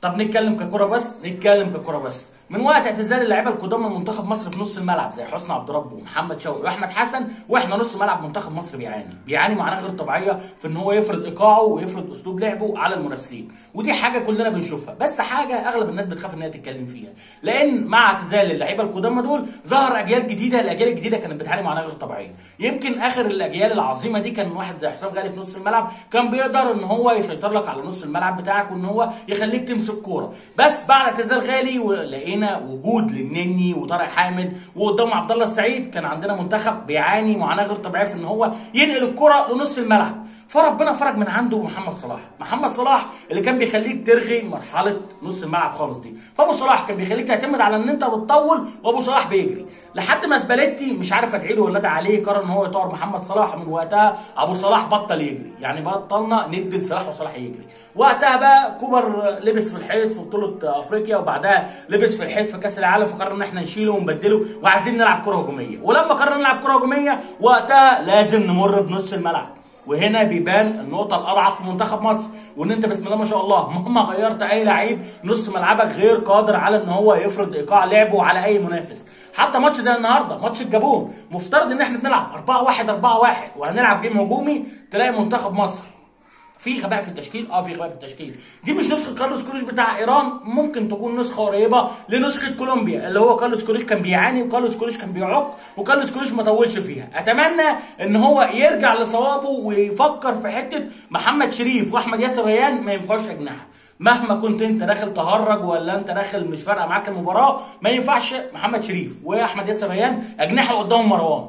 طب نتكلم ككره بس نتكلم ككره بس من وقت اعتزال اللعيبه القدام من منتخب مصر في نص الملعب زي حسني عبد رب ومحمد شوقي واحمد حسن واحنا نص ملعب منتخب مصر بيعاني بيعاني معاناه غير طبيعيه في ان هو يفرض ايقاعه ويفرض اسلوب لعبه على المنافسين ودي حاجه كلنا بنشوفها بس حاجه اغلب الناس بتخاف ان هي تتكلم فيها لان مع اعتزال اللعيبه القدامى دول ظهر اجيال جديده الاجيال الجديده كانت بتعاني معاناه غير طبيعيه يمكن اخر الاجيال العظيمه دي كان واحد زي حسام غالي في نص الملعب كان بيقدر ان هو يسيطر لك على نص الملعب بتاعك وان هو يخليك تمسك كوره بس بعد اعتزال غالي لقينا وجود للنني وطارق حامد وقدام عبد الله السعيد كان عندنا منتخب بيعاني معاناه غير طبيعيه في ان هو ينقل الكره لنص الملعب فربنا فرج من عنده محمد صلاح محمد صلاح اللي كان بيخليك ترغي مرحله نص الملعب خالص دي فابو صلاح كان بيخليك تعتمد على ان انت بتطول وابو صلاح بيجري لحد ما سباليتي مش عارف ادعي له ولا ادعي عليه قرر ان هو يطور محمد صلاح ومن وقتها ابو صلاح بطل يجري يعني بطلنا ندي لصلاح وصلاح يجري وقتها بقى كوبر لبس في الحيط في بطوله افريقيا وبعدها لبس في الحيط في كاس العالم فقرر ان احنا نشيله ونبدله وعايزين نلعب كره هجوميه ولما قررنا نلعب كره هجوميه وقتها لازم نمر بنص الملعب وهنا بيبان النقطة الأضعف في منتخب مصر وإن أنت بسم الله ما شاء الله مهما غيرت أي لعيب نص ملعبك غير قادر على إن هو يفرض إيقاع لعبه على أي منافس حتى ماتش زي النهارده ماتش الجابون مفترض ان احنا بنلعب 4 1 4 1 وهنلعب جيم هجومي تلاقي منتخب مصر في غباء في التشكيل اه في غباء في التشكيل دي مش نسخه كارلوس كوليش بتاع ايران ممكن تكون نسخه قريبه لنسخه كولومبيا اللي هو كارلوس كوليش كان بيعاني وكارلوس كوليش كان بيعق وكارلوس كوليش ما طولش فيها اتمنى ان هو يرجع لصوابه ويفكر في حته محمد شريف واحمد ياسر ريان ما ينفعش اجنحه مهما كنت انت داخل تهرج ولا انت داخل مش فارقه معاك المباراه ما ينفعش محمد شريف واحمد ياسر ريان اجنحه قدام مروان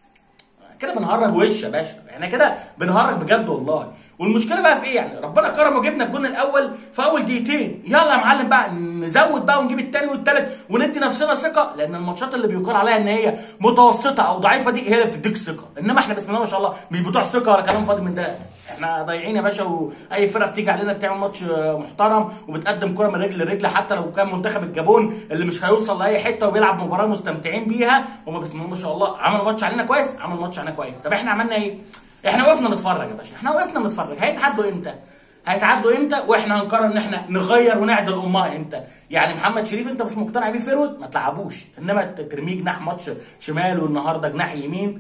كده بنهرج وش يا باشا احنا كده بنهرج بجد والله والمشكله بقى في ايه يعني ربنا كرم وجبنا الجون الاول في اول دقيقتين يلا يا معلم بقى نزود بقى ونجيب الثاني والثالث وندي نفسنا ثقه لان الماتشات اللي بيقال عليها ان هي متوسطه او ضعيفه دي هي اللي بتديك ثقه انما احنا بسم الله ما شاء الله مش بتوع ثقه ولا كلام فاضي من ده احنا ضايعين يا باشا واي فرقه بتيجي علينا بتعمل ماتش محترم وبتقدم كره من رجل لرجل حتى لو كان منتخب الجابون اللي مش هيوصل لاي حته وبيلعب مباراه مستمتعين بيها هم بسم الله ما شاء الله عملوا ماتش علينا كويس عملوا ماتش علينا كويس طب احنا عملنا ايه؟ احنا وقفنا نتفرج يا باشا احنا وقفنا نتفرج هيتعدوا امتى هيتعدوا امتى واحنا هنقرر ان احنا نغير ونعدل امها امتى يعني محمد شريف انت مش مقتنع بيه فيرود ما تلعبوش انما ترميه جناح ماتش شمال والنهارده جناح يمين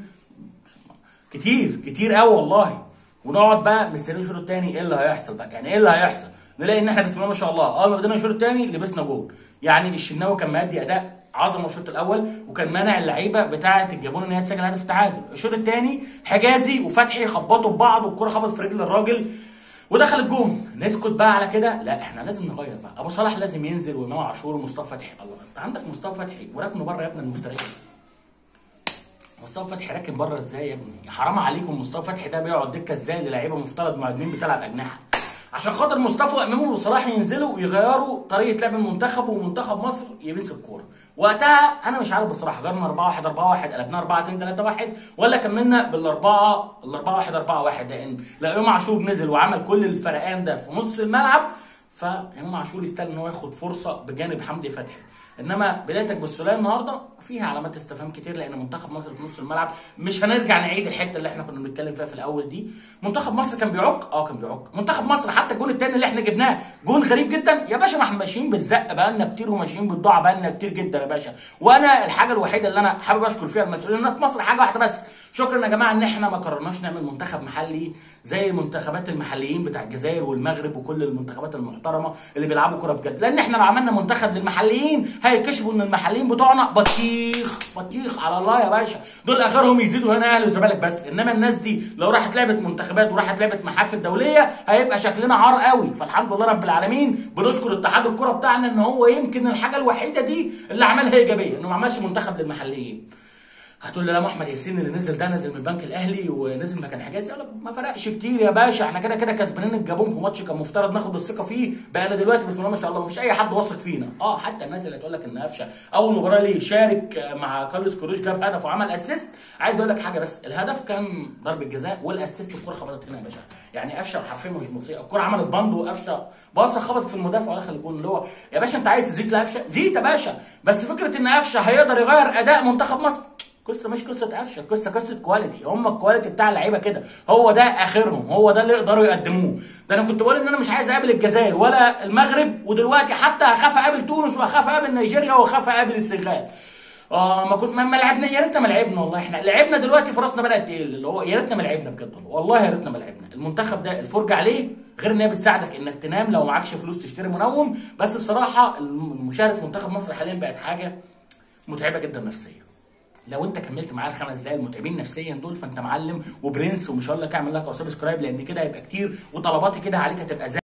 كتير كتير قوي والله ونقعد بقى مستنيين الشوط الثاني ايه اللي هيحصل بقى يعني ايه اللي هيحصل نلاقي ان احنا بسم الله ما شاء الله اول ما بدينا الشوط الثاني لبسنا جول يعني الشناوي كان مادي اداء عظمه الشوط الاول وكان مانع اللعيبه بتاعه الجابون ان هي تسجل هدف التعادل الشوط الثاني حجازي وفتحي خبطوا ببعض والكره خبطت في رجل الراجل ودخل الجون نسكت بقى على كده لا احنا لازم نغير بقى ابو صلاح لازم ينزل وامام عاشور ومصطفى فتحي الله انت عندك مصطفى فتحي وراكنه بره يا ابن المفترين مصطفى فتحي راكن بره ازاي يا ابني حرام عليكم مصطفى فتحي ده بيقعد دكه ازاي للعيبه مفترض مهاجمين بتلعب اجنحه عشان خاطر مصطفى وامام وصلاح ينزلوا ويغيروا طريقه لعب المنتخب ومنتخب مصر يمسك الكوره وقتها انا مش عارف بصراحه غيرنا 4 1 4 1 قلبنا 4 2 3 1 ولا كملنا بالاربعه ال 4 1 4 1 لان لا امام عاشور نزل وعمل كل الفرقان ده في نص الملعب فامام عاشور يستاهل ان هو ياخد فرصه بجانب حمدي فتحي انما بدايتك بالسوليه النهارده فيها علامات استفهام كتير لان منتخب مصر في نص الملعب مش هنرجع نعيد الحته اللي احنا كنا بنتكلم فيها في الاول دي منتخب مصر كان بيعك اه كان بيعك منتخب مصر حتى الجون الثاني اللي احنا جبناه جون غريب جدا يا باشا ما احنا ماشيين بالزق بقالنا كتير وماشيين بالضاع بقالنا كتير جدا يا باشا وانا الحاجه الوحيده اللي انا حابب اشكر فيها المسؤولين في مصر حاجه واحده بس شكرا يا جماعه ان احنا ما قررناش نعمل منتخب محلي زي المنتخبات المحليين بتاع الجزائر والمغرب وكل المنتخبات المحترمه اللي بيلعبوا كوره بجد لان احنا لو عملنا منتخب للمحليين هيكتشفوا ان المحليين بتوعنا بطيخ بطيخ على الله يا باشا دول اخرهم يزيدوا هنا اهلي وزمالك بس انما الناس دي لو راحت لعبت منتخبات وراحت لعبت محافل دوليه هيبقى شكلنا عار قوي فالحمد لله رب العالمين بنشكر اتحاد الكوره بتاعنا ان هو يمكن الحاجه الوحيده دي اللي عملها ايجابيه انه ما عملش منتخب للمحليين هتقول لي لا احمد ياسين اللي نزل ده نزل من البنك الاهلي ونزل مكان حجازي اقول لك ما فرقش كتير يا باشا احنا كده كده كسبانين الجابون في ماتش كان مفترض ناخد الثقه فيه بقى دلوقتي بسم الله ما شاء الله ما فيش اي حد واثق فينا اه حتى الناس اللي تقول لك ان قفشه اول مباراه ليه شارك مع كارلوس كروش جاب هدف وعمل اسيست عايز اقول لك حاجه بس الهدف كان ضربه جزاء والاسيست الكره خبطت هنا يا باشا يعني قفشه حرفيا مش بسيطه الكره عملت بند وقفشه باصه خبطت في المدافع ودخل الجون اللي هو يا باشا انت عايز تزيد لقفشه زيد يا باشا بس فكره ان قفشه هيقدر يغير اداء منتخب مصر قصه مش قصه قفشه قصه قصه كواليتي هم الكواليتي بتاع اللعيبه كده هو ده اخرهم هو ده اللي يقدروا يقدموه ده انا كنت بقول ان انا مش عايز اقابل الجزائر ولا المغرب ودلوقتي حتى هخاف اقابل تونس وهخاف اقابل نيجيريا وهخاف اقابل السنغال اه ما كنت ما ما لعبنا يا ريتنا ما لعبنا والله احنا لعبنا دلوقتي فرصنا بدات تقل اللي هو يا ريتنا ما لعبنا بجد والله والله يا ريتنا ما لعبنا المنتخب ده الفرجه عليه غير ان هي بتساعدك انك تنام لو معكش فلوس تشتري منوم بس بصراحه مشاهده منتخب مصر حاليا بقت حاجه متعبه جدا نفسيا لو انت كملت معايا الخمس دقايق المتعبين نفسيا دول فانت معلم وبرنس ومش هقول لك اعمل لك او سبسكرايب لان كده هيبقى كتير وطلباتي كده عليك هتبقى زي